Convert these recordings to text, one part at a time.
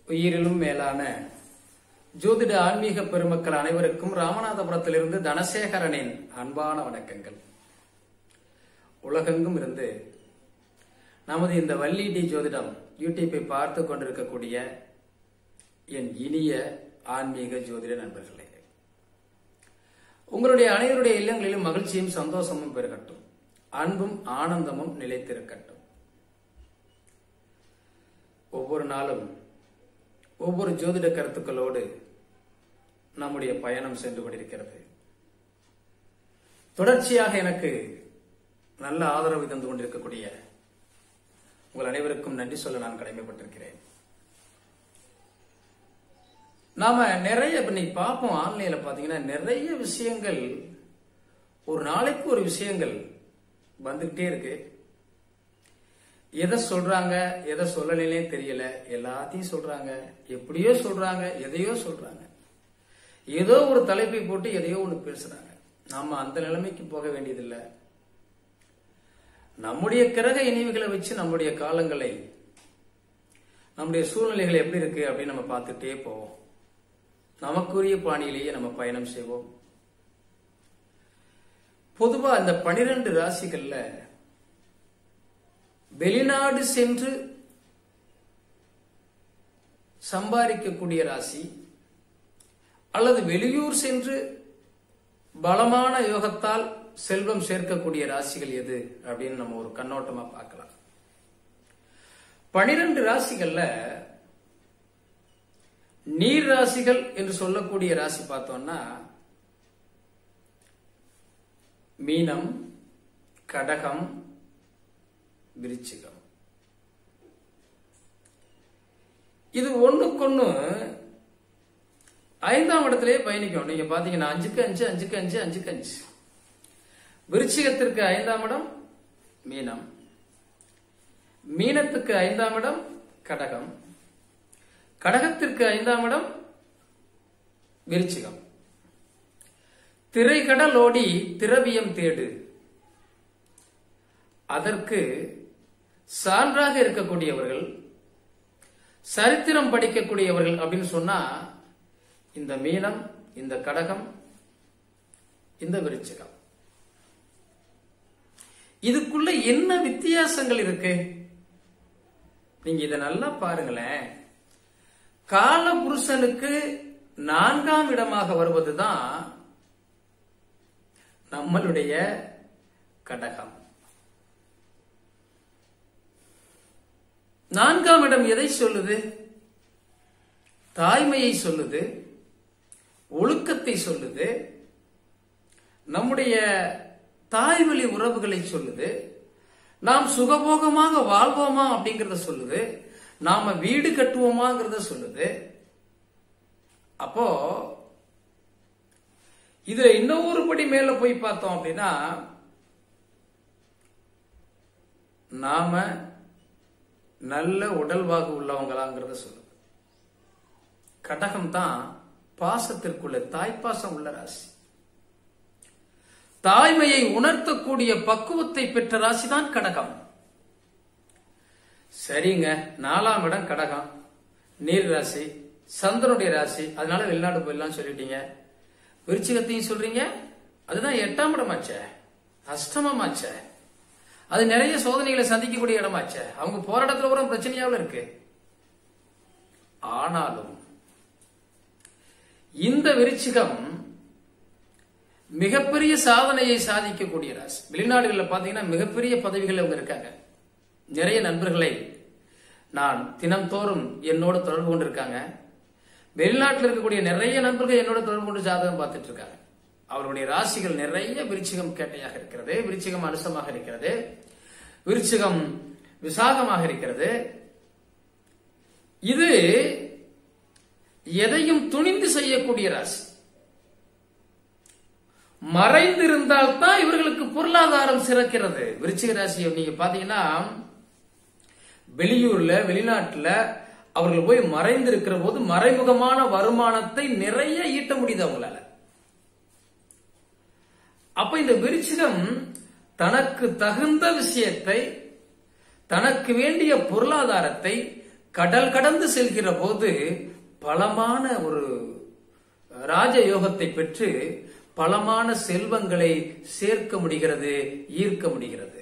உயிரிலும் மேலான ஜோதிட ஆன்மீக பெருமக்கள் அனைவருக்கும் ராமநாதபுரத்திலிருந்து தனசேகரனின் அன்பான வணக்கங்கள் உலகெங்கும் இருந்து நமது இந்த வள்ளி டி ஜோதிடம் யூடியூப்பை பார்த்து கொண்டிருக்கக்கூடிய என் இனிய ஆன்மீக ஜோதிட நண்பர்களே உங்களுடைய அனைவருடைய இல்லங்களிலும் மகிழ்ச்சியும் சந்தோஷமும் பெருகட்டும் அன்பும் ஆனந்தமும் நிலைத்திருக்கட்டும் ஒவ்வொரு நாளும் ஒவ்வொரு ஜோதிட கருத்துக்களோடு நம்முடைய பயணம் சென்று கொண்டிருக்கிறது தொடர்ச்சியாக எனக்கு நல்ல ஆதரவு தந்து கொண்டிருக்கக்கூடிய உங்கள் அனைவருக்கும் நன்றி சொல்ல நான் கடமைப்பட்டிருக்கிறேன் நாம நிறைய இப்ப இன்னைக்கு பார்ப்போம் ஆன்லைன்ல பாத்தீங்கன்னா நிறைய விஷயங்கள் ஒரு நாளைக்கு ஒரு விஷயங்கள் வந்துகிட்டே இருக்கு எதை சொல்றாங்க எதை சொல்லலே தெரியல எல்லாத்தையும் சொல்றாங்க எப்படியோ சொல்றாங்க எதையோ சொல்றாங்க ஏதோ ஒரு தலைப்பை போட்டு எதையோ ஒண்ணு பேசுறாங்க நாம அந்த நிலைமைக்கு போக வேண்டியதில்லை நம்முடைய கிரக இனிவுகளை வச்சு நம்முடைய காலங்களை நம்முடைய சூழ்நிலைகள் எப்படி இருக்கு அப்படின்னு நம்ம பார்த்துட்டே போவோம் நமக்குரிய பாணியிலேயே நம்ம பயணம் செய்வோம் பொதுவா அந்த பனிரெண்டு ராசிகள்ல வெளிநாடு சென்று சம்பாதிக்கக்கூடிய ராசி அல்லது வெளியூர் சென்று பலமான யோகத்தால் செல்வம் சேர்க்கக்கூடிய ராசிகள் எது அப்படின்னு நம்ம ஒரு கண்ணோட்டமா பார்க்கலாம் பனிரெண்டு ராசிகள்ல நீர் ராசிகள் என்று சொல்லக்கூடிய ராசி பார்த்தோம்னா மீனம் கடகம் விருச்சிகம் இது ஒண்ணுக்கொன்னு ஐந்தாம் இடத்திலே பயணிக்கும் நீங்க பாத்தீங்கன்னா அஞ்சுக்கு அஞ்சு அஞ்சுக்கு அஞ்சு அஞ்சுக்கு அஞ்சு விருச்சிகத்திற்கு ஐந்தாம் இடம் மீனம் மீனத்துக்கு ஐந்தாம் இடம் கடகம் கடகத்திற்கு ஐந்தாம் இடம் விருச்சிகம் திரைக்கடலோடி திரவியம் தேடு அதற்கு சான்றாக இருக்கக்கூடியவர்கள் சரித்திரம் படிக்கக்கூடியவர்கள் அப்படின்னு சொன்னா இந்த மீனம் இந்த கடகம் இந்த விருச்சிகம் இதுக்குள்ள என்ன வித்தியாசங்கள் இருக்கு நீங்க இத நல்லா பாருங்களேன் கால புருஷனுக்கு நான்காம் இடமாக வருவதுதான் நம்மளுடைய கடகம் நான்காம் இடம் எதை சொல்லுது தாய்மையை சொல்லுது ஒழுக்கத்தை சொல்லுது நம்முடைய தாய்வழி உறவுகளை சொல்லுது நாம் சுகபோகமாக வாழ்வோமா அப்படிங்கறத சொல்லுது நாம வீடு கட்டுவோமாங்கிறத சொல்லுது அப்போ இதுல இன்னொரு படி மேல போய் பார்த்தோம் அப்படின்னா நாம நல்ல உடல்வாகு உள்ளவங்களாங்கிறத சொல்லுது கடகம் தான் பாசத்திற்குள்ள தாய்ப்பாசம் உள்ள ராசி தாய்மையை உணர்த்தக்கூடிய பக்குவத்தை பெற்ற ராசி தான் கடகம் சரிங்க நாலாம் இடம் கடகம் நீர் ராசி சந்திரனுடைய ராசி அதனால வெளிநாடு போயிடலாம் சொல்லிட்டீங்க விருச்சிகத்தையும் சொல்றீங்க அதுதான் எட்டாம் இடமாச்சே அஷ்டமமாச்சே அது நிறைய சோதனைகளை சந்திக்கக்கூடிய இடமாச்சே அவங்க போற இடத்துல கூட பிரச்சனையாவில் இருக்கு ஆனாலும் இந்த விருச்சிகம் மிகப்பெரிய சாதனையை சாதிக்கக்கூடிய ராசி வெளிநாடுகளில் பாத்தீங்கன்னா மிகப்பெரிய பதவிகள் அவங்க இருக்காங்க நிறைய நண்பர்களை நான் தினம்தோறும் என்னோட தொடர்பு கொண்டிருக்காங்க வெளிநாட்டில் இருக்கக்கூடிய நிறைய நண்பர்கள் என்னோட தொடர்பு கொண்டு ஜாதகம் பார்த்துட்டு இருக்காங்க அவருடைய ராசிகள் நிறைய விருச்சிகம் கேட்டையாக இருக்கிறது விருச்சிகம் அனுசமாக இருக்கிறது விருச்சிகம் விசாகமாக இருக்கிறது இது எதையும் துணிந்து செய்யக்கூடிய ராசி மறைந்திருந்தால் தான் இவர்களுக்கு பொருளாதாரம் சிறக்கிறது விருச்சிக ராசியை நீங்க பாத்தீங்கன்னா வெளியூர்ல வெளிநாட்டுல அவர்கள் போய் மறைந்து இருக்கிற போது மறைமுகமான வருமானத்தை நிறைய ஈட்ட முடியுது அவங்களால அப்ப இந்த விருச்சிகம் தனக்கு தகுந்த விஷயத்தை தனக்கு வேண்டிய பொருளாதாரத்தை கடல் கடந்து செல்கிற போது பலமான ஒரு ராஜயோகத்தை பெற்று பலமான செல்வங்களை சேர்க்க முடிகிறது ஈர்க்க முடிகிறது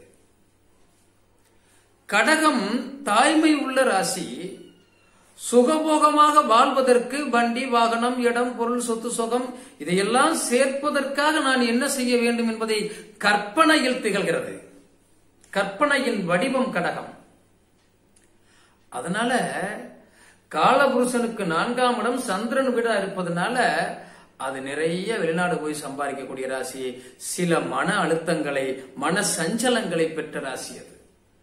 கடகம் தாய்மை உள்ள ராசி சுகபோகமாக வாழ்வதற்கு வண்டி வாகனம் இடம் பொருள் சொத்து சுகம் இதையெல்லாம் சேர்ப்பதற்காக நான் என்ன செய்ய வேண்டும் என்பதை கற்பனையில் திகழ்கிறது கற்பனையின் வடிவம் கடகம் அதனால காலபுருஷனுக்கு நான்காம் இடம் சந்திரன் வீடா இருப்பதனால அது நிறைய வெளிநாடு போய் சம்பாதிக்கக்கூடிய ராசி சில மன அழுத்தங்களை மன சஞ்சலங்களை பெற்ற ராசி அது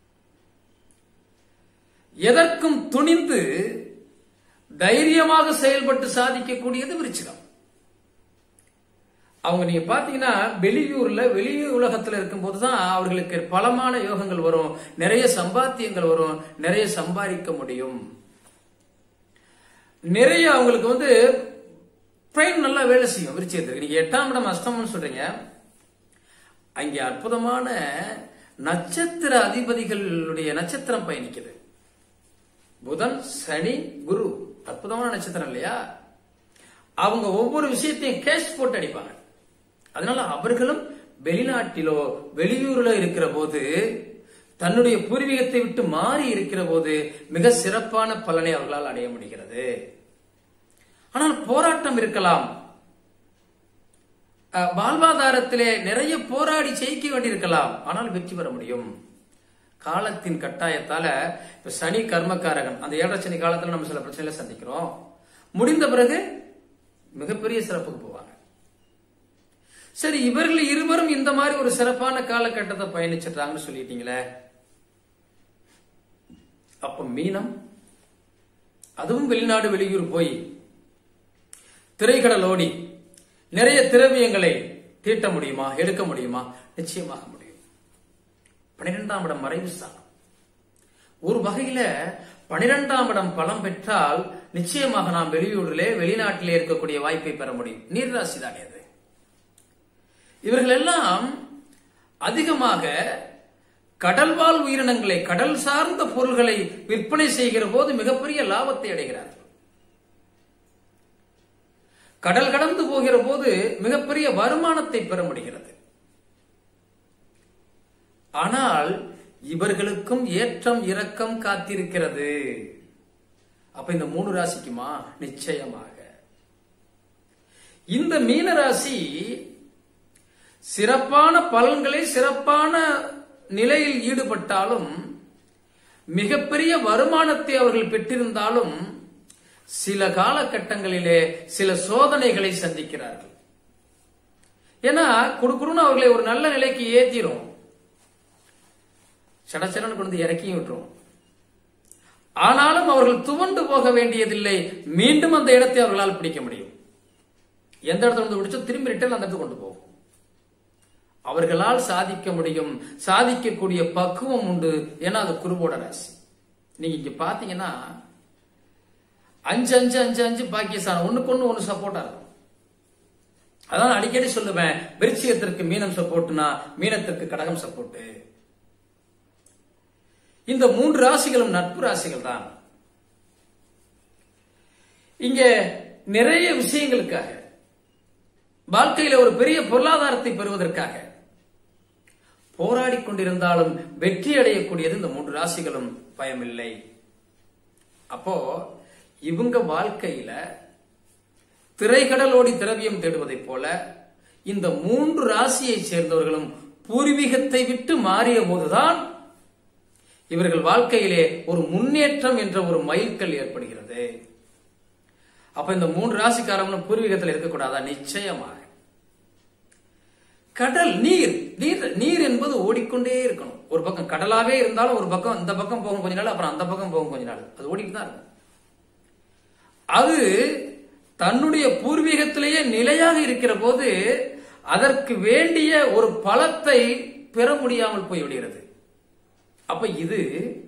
எதற்கும் துணிந்து தைரியமாக செயல்பட்டு சாதிக்கக்கூடியது விருச்சிகம் அவங்க நீங்க பாத்தீங்கன்னா வெளியூர்ல வெளியூர் உலகத்துல இருக்கும்போது தான் அவர்களுக்கு பலமான யோகங்கள் வரும் நிறைய சம்பாத்தியங்கள் வரும் நிறைய சம்பாதிக்க முடியும் நிறைய அவங்களுக்கு வந்து பிரெயின் நல்லா வேலை செய்யும் விருச்சிகத்துக்கு நீங்க எட்டாம் இடம் அஷ்டமம்னு சொல்றீங்க அங்கே அற்புதமான நட்சத்திர அதிபதிகளுடைய நட்சத்திரம் பயணிக்குது புதன் சனி குரு அற்புதமான நட்சத்திரம் இல்லையா அவங்க ஒவ்வொரு விஷயத்தையும் கேஷ் போட்டு அடிப்பாங்க அதனால அவர்களும் வெளிநாட்டிலோ வெளியூர்ல இருக்கிற போது தன்னுடைய பூர்வீகத்தை விட்டு மாறி இருக்கிற போது மிக சிறப்பான பலனை அவர்களால் அடைய முடிகிறது ஆனால் போராட்டம் இருக்கலாம் அஹ், வாழ்வாதாரத்திலே நிறைய போராடி ஜெயிக்க வேண்டியிருக்கலாம் ஆனால் வெற்றி பெற முடியும் காலத்தின் கட்டாயத்தால இப்ப சனி கர்மக்காரகன் அந்த ஏழரை சனி காலத்துல நம்ம சில பிரச்சனைகளை சந்திக்கிறோம் முடிந்த பிறகு மிகப்பெரிய சிறப்புக்கு போவாங்க சரி இவர்கள் இருவரும் இந்த மாதிரி ஒரு சிறப்பான காலகட்டத்தை பயணிச்சிட்டாங்கன்னு சொல்லிட்டீங்களே அப்ப மீனம் அதுவும் வெளிநாடு வெளியூர் போய் திரைக்கடல் ஓடி நிறைய திரவியங்களை தீட்ட முடியுமா எடுக்க முடியுமா நிச்சயமாக முடியும் பனிரெண்டாம் இடம் மறைவு ஸ்தானம் ஒரு வகையில பனிரெண்டாம் இடம் பலம் பெற்றால் நிச்சயமாக நாம் வெளியூரிலே வெளிநாட்டிலே இருக்கக்கூடிய வாய்ப்பை பெற முடியும் நீர்ராசி தானே அது இவர்கள் எல்லாம் அதிகமாக கடல்வாழ் உயிரினங்களை கடல் சார்ந்த பொருள்களை விற்பனை செய்கிற போது மிகப்பெரிய லாபத்தை அடைகிறார்கள் கடல் கடந்து போகிற போது மிகப்பெரிய வருமானத்தை பெற முடிகிறது ஆனால் இவர்களுக்கும் ஏற்றம் இரக்கம் காத்திருக்கிறது அப்ப இந்த மூணு ராசிக்குமா நிச்சயமாக இந்த மீன ராசி சிறப்பான பலன்களை சிறப்பான நிலையில் ஈடுபட்டாலும் மிகப்பெரிய வருமானத்தை அவர்கள் பெற்றிருந்தாலும் சில காலகட்டங்களிலே சில சோதனைகளை சந்திக்கிறார்கள் ஏன்னா குடுக்குறுன்னு அவர்களை ஒரு நல்ல நிலைக்கு ஏத்திரும் சடச்சடன்னு கொண்டு வந்து இறக்கியும் விட்டுரும் ஆனாலும் அவர்கள் துவண்டு போக வேண்டியதில்லை மீண்டும் அந்த இடத்தை அவர்களால் பிடிக்க முடியும் எந்த இடத்துல வந்து பிடிச்சோ திரும்பி ரிட்டர்ன் அந்த இடத்துக்கு கொண்டு போகும் அவர்களால் சாதிக்க முடியும் சாதிக்கக்கூடிய பக்குவம் உண்டு ஏன்னா அது குருவோட ராசி நீங்க இங்க பாத்தீங்கன்னா அஞ்சு அஞ்சு அஞ்சு அஞ்சு பாக்கியஸ்தானம் ஒண்ணுக்கு ஒண்ணு ஒண்ணு சப்போர்ட்டா இருக்கும் அதான் நான் அடிக்கடி சொல்லுவேன் விருச்சிகத்திற்கு மீனம் சப்போர்ட்னா மீனத்திற்கு கடகம் சப்போர்ட் இந்த மூன்று ராசிகளும் நட்பு ராசிகள் தான் இங்க நிறைய விஷயங்களுக்காக வாழ்க்கையில ஒரு பெரிய பொருளாதாரத்தை பெறுவதற்காக போராடி கொண்டிருந்தாலும் வெற்றி அடையக்கூடியது இந்த மூன்று ராசிகளும் பயமில்லை அப்போ இவங்க வாழ்க்கையில திரைக்கடலோடி திரவியம் தேடுவதைப் போல இந்த மூன்று ராசியை சேர்ந்தவர்களும் பூர்வீகத்தை விட்டு மாறிய போதுதான் இவர்கள் வாழ்க்கையிலே ஒரு முன்னேற்றம் என்ற ஒரு மைல்கல் ஏற்படுகிறது அப்ப இந்த மூன்று ராசிக்காரங்களும் பூர்வீகத்தில் இருக்கக்கூடாதா நிச்சயமாக கடல் நீர் நீர் நீர் என்பது ஓடிக்கொண்டே இருக்கணும் ஒரு பக்கம் கடலாவே இருந்தாலும் ஒரு பக்கம் இந்த பக்கம் போகும் கொஞ்ச நாள் அப்புறம் அந்த பக்கம் போகும் கொஞ்ச நாள் அது ஓடிட்டு தான் இருக்கும் அது தன்னுடைய பூர்வீகத்திலேயே நிலையாக இருக்கிற போது அதற்கு வேண்டிய ஒரு பலத்தை பெற முடியாமல் போய்விடுகிறது அப்ப இது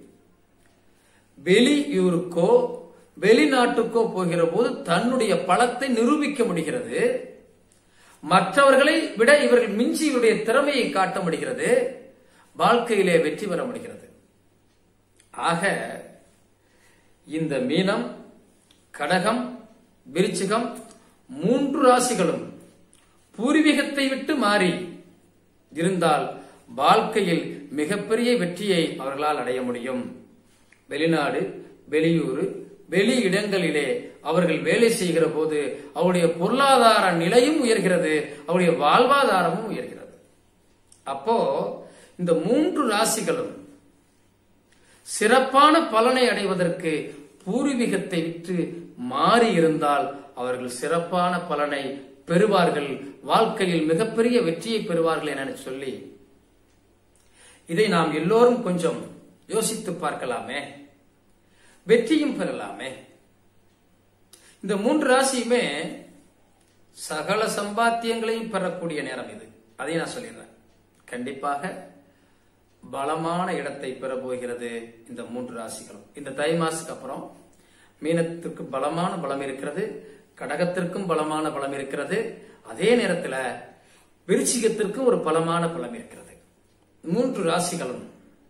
வெளியூருக்கோ வெளிநாட்டுக்கோ போகிற போது தன்னுடைய பலத்தை நிரூபிக்க முடிகிறது மற்றவர்களை விட இவர்கள் மிஞ்சி இவருடைய திறமையை காட்ட முடிகிறது வாழ்க்கையிலே வெற்றி பெற முடிகிறது ஆக இந்த மீனம் கடகம் விருச்சிகம் மூன்று ராசிகளும் பூர்வீகத்தை விட்டு மாறி இருந்தால் வாழ்க்கையில் மிகப்பெரிய வெற்றியை அவர்களால் அடைய முடியும் வெளிநாடு வெளியூர் வெளி இடங்களிலே அவர்கள் வேலை செய்கிற போது அவருடைய பொருளாதார நிலையும் உயர்கிறது அவருடைய வாழ்வாதாரமும் உயர்கிறது அப்போ இந்த மூன்று ராசிகளும் சிறப்பான பலனை அடைவதற்கு பூர்வீகத்தை விட்டு மாறி இருந்தால் அவர்கள் சிறப்பான பலனை பெறுவார்கள் வாழ்க்கையில் மிகப்பெரிய வெற்றியை பெறுவார்கள் என சொல்லி இதை நாம் எல்லோரும் கொஞ்சம் யோசித்து பார்க்கலாமே வெற்றியும் பெறலாமே இந்த மூன்று ராசியுமே சகல சம்பாத்தியங்களையும் பெறக்கூடிய நேரம் இது அதையும் நான் சொல்லிடுறேன் கண்டிப்பாக பலமான இடத்தை பெற போகிறது இந்த மூன்று ராசிகளும் இந்த தை மாசத்துக்கு அப்புறம் மீனத்திற்கு பலமான பலம் இருக்கிறது கடகத்திற்கும் பலமான பலம் இருக்கிறது அதே நேரத்தில் விருச்சிகத்திற்கும் ஒரு பலமான பலம் இருக்கிறது மூன்று ராசிகளும்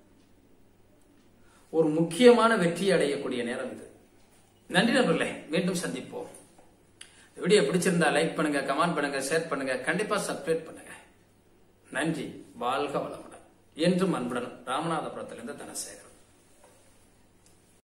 ஒரு முக்கியமான வெற்றி அடையக்கூடிய நேரம் இது நன்றி நண்பர்களே மீண்டும் சந்திப்போம் இந்த வீடியோ பிடிச்சிருந்தா லைக் பண்ணுங்க கமெண்ட் பண்ணுங்க ஷேர் பண்ணுங்க கண்டிப்பா சப்ஸ்கிரைப் பண்ணுங்க நன்றி வாழ்க வளமுடன் என்றும் அன்புடன் ராமநாதபுரத்திலிருந்து தனசேகரன்